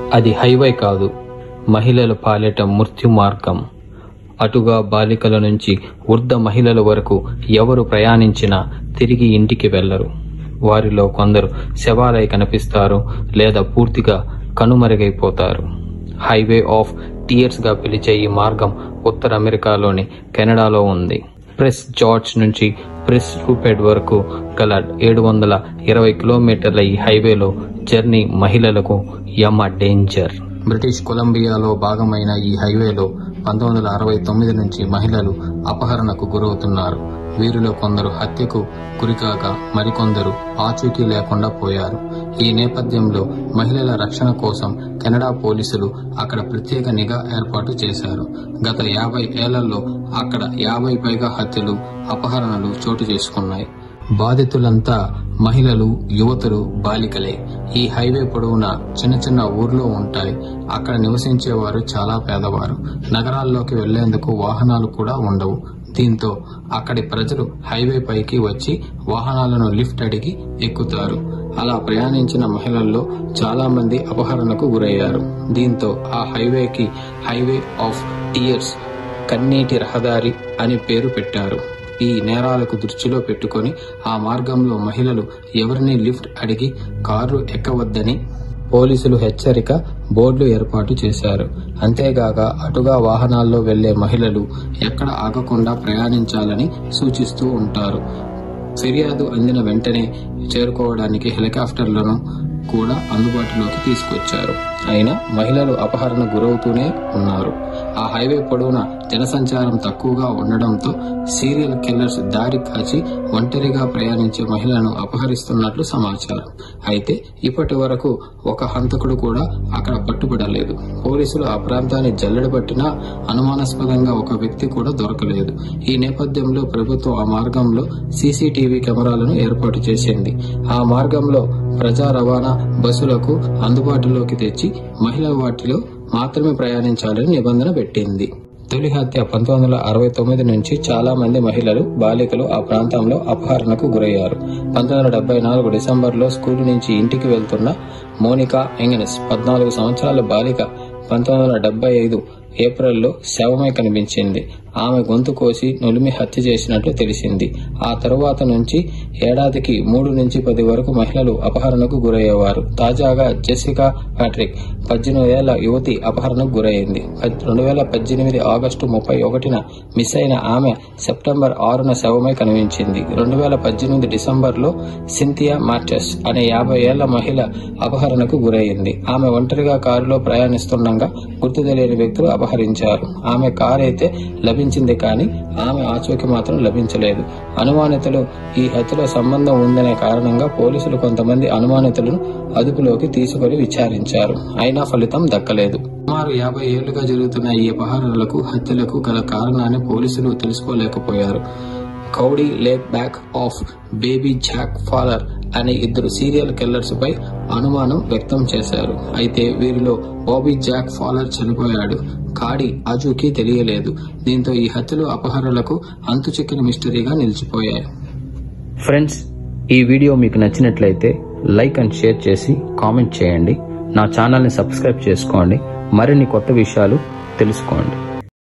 అది హైవే కాదు మహిళల పాలిట మృత్యు మార్గం అటుగా బాలికల నుంచి వృద్ధ మహిళల వరకు ఎవరు ప్రయాణించినా తిరిగి ఇంటికి వెళ్లరు వారిలో కొందరు శవాలై కనిపిస్తారు లేదా పూర్తిగా కనుమరుగైపోతారు హైవే ఆఫ్ టీయర్స్ గా పిలిచే ఈ మార్గం ఉత్తర అమెరికాలోని కెనడాలో ఉంది ప్రెస్ జార్జ్ నుంచి ప్రెస్ రూపెడ్ వరకు గల ఏడు వందల ఇరవై కిలోమీటర్ల ఈ హైవేలో జర్నీ మహిళలకు యమ డేంజర్ బ్రిటిష్ కొలంబియాలో భాగమైన ఈ హైవేలో పంతొమ్మిది వందల అరవై తొమ్మిది నుంచి మహిళలు అపహరణకు గురవుతున్నారు వీరిలో కొందరు హత్యకు గురికాగా మరికొందరు ఆచూకీ లేకుండా పోయారు ఈ నేపథ్యంలో మహిళల రక్షణ కోసం కెనడా పోలీసులు అక్కడ ప్రత్యేక నిఘా ఏర్పాటు చేశారు గత యాభై ఏళ్లలో అక్కడ యాభై పైగా హత్యలు అపహరణలు చోటు చేసుకున్నాయి బాధితులంతా మహిళలు యువతులు బాలికలే ఈ హైవే పొడవునా చిన్న చిన్న ఊర్లు ఉంటాయి అక్కడ నివసించేవారు చాలా పేదవారు నగరాల్లోకి వెళ్లేందుకు వాహనాలు కూడా ఉండవు దీంతో అక్కడి ప్రజలు హైవే పైకి వచ్చి వాహనాలను లిఫ్ట్ అడిగి ఎక్కుతారు అలా ప్రయాణించిన మహిళల్లో చాలా మంది అపహరణకు గురయ్యారు దీంతో ఆ హైవేకి హైవే ఆఫ్ టీయర్స్ కన్నీటి రహదారి అని పేరు పెట్టారు ఈ నేరాలకు దృష్టిలో పెట్టుకొని ఆ మార్గంలో మహిళలు ఎవరిని లిఫ్ట్ అడిగి కారు ఎక్కవద్దని పోలీసులు హెచ్చరిక బోర్డులు ఏర్పాటు చేశారు అంతేగాక అటుగా వాహనాల్లో వెళ్లే మహిళలు ఎక్కడ ఆగకుండా ప్రయాణించాలని సూచిస్తూ ఉంటారు ఫిర్యాదు అందిన వెంటనే చేరుకోవడానికి హెలికాప్టర్లను కూడా అందుబాటులోకి తీసుకొచ్చారు అయినా మహిళలు అపహరణ గురవుతూనే ఉన్నారు ఆ హైవే పొడవున జనసంచారం తక్కువగా ఉండడంతో సీరియల్ కిల్లర్స్ దారి కాచి ఒంటరిగా ప్రయాణించే మహిళలను అపహరిస్తున్నట్లు సమాచారం అయితే ఇప్పటి వరకు ఒక హంతకుడు కూడా అక్కడ పట్టుబడలేదు పోలీసులు ఆ ప్రాంతాన్ని జల్లెడబట్టినా అనుమానాస్పదంగా ఒక వ్యక్తి కూడా దొరకలేదు ఈ నేపథ్యంలో ప్రభుత్వం ఆ మార్గంలో సీసీటీవీ కెమెరాలను ఏర్పాటు చేసింది ఆ మార్గంలో ప్రజా రవాణా బస్సులకు అందుబాటులోకి తెచ్చి మహిళ వాటిలో మాత్రమే ప్రయాణించాలని నిబంధన పెట్టింది తొలి హత్య పంతొమ్మిది వందల అరవై తొమ్మిది నుంచి చాలా మంది మహిళలు బాలికలు ఆ ప్రాంతంలో అపహరణకు గురయ్యారు పంతొమ్మిది వందల డెబ్బై నాలుగు డిసెంబర్లో స్కూల్ నుంచి ఇంటికి వెళ్తున్న మోనికా ఎంగనెస్ పద్నాలుగు సంవత్సరాల బాలిక పంతొమ్మిది వందల డెబ్బై ఐదు ఏప్రిల్లో శవమై కనిపించింది ఆమె గొంతు కోసి నులిమి హత్య చేసినట్లు తెలిసింది ఆ తరువాత నుంచి ఏడాదికి మూడు నుంచి పది వరకు మహిళలు అపహరణకు గురయ్యేవారు తాజాగా జెసికా ప్యాట్రిక్ పద్దెనిమిది ఏళ్ల యువతి అపహరణకు గురైంది రెండు వేల పద్దెనిమిది ఆగస్టు ముప్పై ఒకటిన మిస్ అయిన ఆమె సెప్టెంబర్ ఆరున శవమై కనిపించింది రెండు వేల పద్దెనిమిది డిసెంబర్లో సింథియా మార్టస్ అనే యాభై ఏళ్ల మహిళ అపహరణకు గురైంది ఆమె ఒంటరిగా కారులో ప్రయాణిస్తుండగా గుర్తు తెలియని వ్యక్తులు అపహరించారు ఆమె కారు అయితే లభించింది కానీ ఆమె ఆచూకీ మాత్రం లభించలేదు అనుమానితులు ఈ హత్యలో సంబంధం ఉందనే కారణంగా పోలీసులు కొంతమంది అనుమానితులను అదుపులోకి తీసుకుని విచారించారు అయినా ఫలితం దక్కలేదు సుమారు యాభై ఏళ్లుగా జరుగుతున్న ఈ అపహరణలకు హత్యలకు గల కారణాన్ని పోలీసులు తెలుసుకోలేకపోయారు Cody Legebokoff Bobby Jack Fowler అనే ఇద్దరు సీరియల్ కిల్లర్స్ పై అనుమానం వ్యక్తం చేశారు అయితే వీరిలో బాబీ జాక్ ఫాలర్ చనిపోయాడు కాడి ఆచూకీ తెలియలేదు దీంతో ఈ హత్యలు అపహరణలకు అంతుచిక్కని మిస్టరీగా నిలిచిపోయాయి ఫ్రెండ్స్ ఈ వీడియో మీకు నచ్చినట్లయితే లైక్ అండ్ షేర్ చేసి కామెంట్ చేయండి నా ఛానల్ని సబ్స్క్రైబ్ చేసుకోండి మరిన్ని కొత్త విషయాలు తెలుసుకోండి